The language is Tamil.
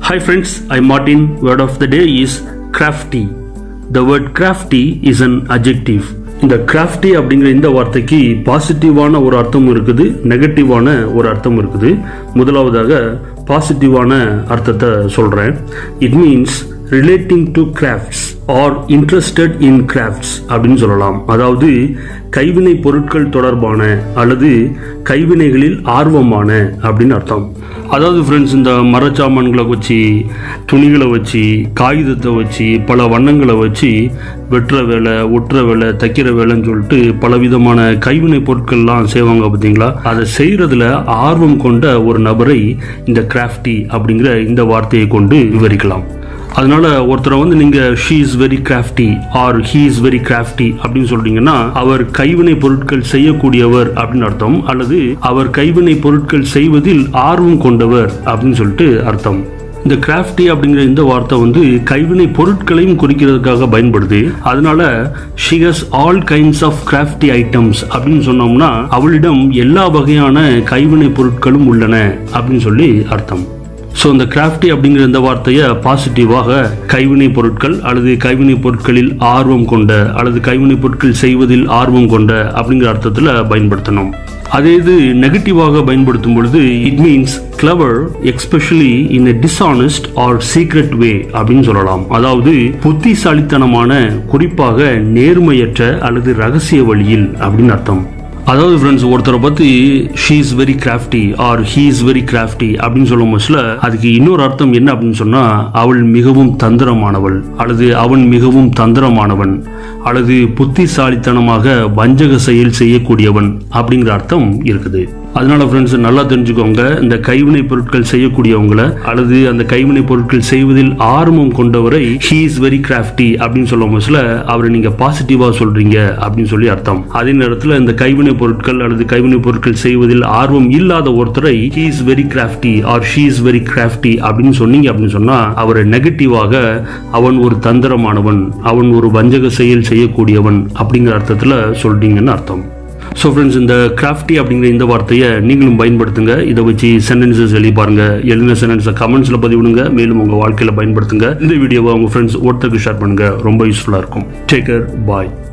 Hi friends, I'm Martin. Word of the day is crafty. The word crafty is an adjective. இந்த crafty அப்படிங்கிற இந்த வார்த்தைக்கு பாசிட்டிவான ஒரு அர்த்தம் இருக்குது நெகட்டிவான ஒரு அர்த்தம் இருக்குது முதலாவதாக பாசிட்டிவான அர்த்தத்தை சொல்றேன் it means relating to crafts or interested in crafts அப்படின்னு சொல்லலாம் அதாவது கைவினை பொருட்கள் தொடர்பான அல்லது கைவினைகளில் ஆர்வமான அப்படின்னு அர்த்தம் அதாவது ஃப்ரெண்ட்ஸ் இந்த மரச்சாமான்களை வச்சு துணிகளை வச்சு காகிதத்தை வச்சு பல வண்ணங்களை வச்சு வெட்டுற வேலை ஒட்டுற வேலை தைக்கிற வேலைன்னு சொல்லிட்டு பல விதமான கைவினை பொருட்கள்லாம் செய்வாங்க பார்த்தீங்களா அதை செய்கிறதுல ஆர்வம் கொண்ட ஒரு நபரை இந்த கிராஃப்டி அப்படிங்கிற இந்த வார்த்தையை கொண்டு விவரிக்கலாம் அதனால ஒருத்தரை வந்து நீங்க she is very crafty or he is very crafty அப்படின்னு சொல்றீங்கன்னா அவர் கைவினை பொருட்கள் செய்யக்கூடியவர் அப்படின்னு அர்த்தம் அல்லது அவர் கைவினை பொருட்கள் செய்வதில் ஆர்வம் கொண்டவர் அப்படின்னு சொல்லிட்டு அர்த்தம் இந்த கிராஃப்டி அப்படிங்கிற இந்த வார்த்தை வந்து கைவினை பொருட்களையும் குறிக்கிறதுக்காக பயன்படுது அதனால she has all kinds of crafty items அப்படின்னு சொன்னோம்னா அவளிடம் எல்லா வகையான கைவினை பொருட்களும் உள்ளன அப்படின்னு சொல்லி அர்த்தம் ஸோ இந்த கிராஃப்டி அப்படிங்கிற இந்த வார்த்தையை பாசிட்டிவாக கைவினை பொருட்கள் அல்லது கைவினை பொருட்களில் ஆர்வம் கொண்ட அல்லது கைவினை பொருட்கள் செய்வதில் ஆர்வம் கொண்ட அப்படிங்கிற அர்த்தத்தில் பயன்படுத்தணும் அதே இது நெகட்டிவாக பயன்படுத்தும் பொழுது it means clever especially in a dishonest or secret way அப்படின்னு சொல்லலாம் அதாவது புத்திசாலித்தனமான குறிப்பாக நேர்மையற்ற அல்லது ரகசிய வழியில் அப்படின்னு அர்த்தம் அதாவது ஃப்ரெண்ட்ஸ் ஒருத்தரை பற்றி she is very crafty or he is very crafty அப்படின்னு சொல்லும் போதுல அதுக்கு இன்னொரு அர்த்தம் என்ன அப்படின்னு சொன்னா அவள் மிகவும் தந்திரமானவள் அல்லது அவன் மிகவும் தந்திரமானவன் அல்லது புத்திசாலித்தனமாக வஞ்சக செயல் செய்யக்கூடியவன் அப்படிங்கிற அர்த்தம் இருக்குது அதனால ஃப்ரெண்ட்ஸ் நல்லா தெரிஞ்சுக்கோங்க இந்த கைவினை பொருட்கள் செய்யக்கூடியவங்களை அல்லது அந்த கைவினை பொருட்கள் செய்வதில் ஆர்வம் கொண்டவரை ஹீ இஸ் வெரி கிராஃப்டி அப்படின்னு சொல்லும் போதுல அவரை நீங்க பாசிட்டிவா சொல்றீங்க அப்படின்னு சொல்லி அர்த்தம் அதே நேரத்தில் இந்த கைவினை பொருட்கள் அல்லது கைவினை பொருட்கள் செய்வதில் ஆர்வம் இல்லாத ஒருத்தரை he is very crafty or she is very crafty அப்படின்னு சொன்னீங்க அப்படின்னு சொன்னா அவரை நெகட்டிவாக அவன் ஒரு தந்திரமானவன் அவன் ஒரு வஞ்சக செயல் செய்யக்கூடியவன் அப்படிங்கிற அர்த்தத்தில் சொல்றீங்கன்னு அர்த்தம் ஸோ ஃப்ரெண்ட்ஸ் இந்த கிராஃப்டி அப்படிங்கிற இந்த வார்த்தையை நீங்களும் பயன்படுத்துங்க இதை வச்சு சென்டென்சஸ் எழுதி பாருங்க எழுதின சென்டென்ஸை கமெண்ட்ஸில் பதிவிடுங்க மேலும் உங்கள் வாழ்க்கையில் பயன்படுத்துங்க இந்த வீடியோவை உங்கள் ஃப்ரெண்ட்ஸ் ஒருத்தருக்கு ஷேர் பண்ணுங்க ரொம்ப யூஸ்ஃபுல்லாக இருக்கும் டேக் கேர் பாய்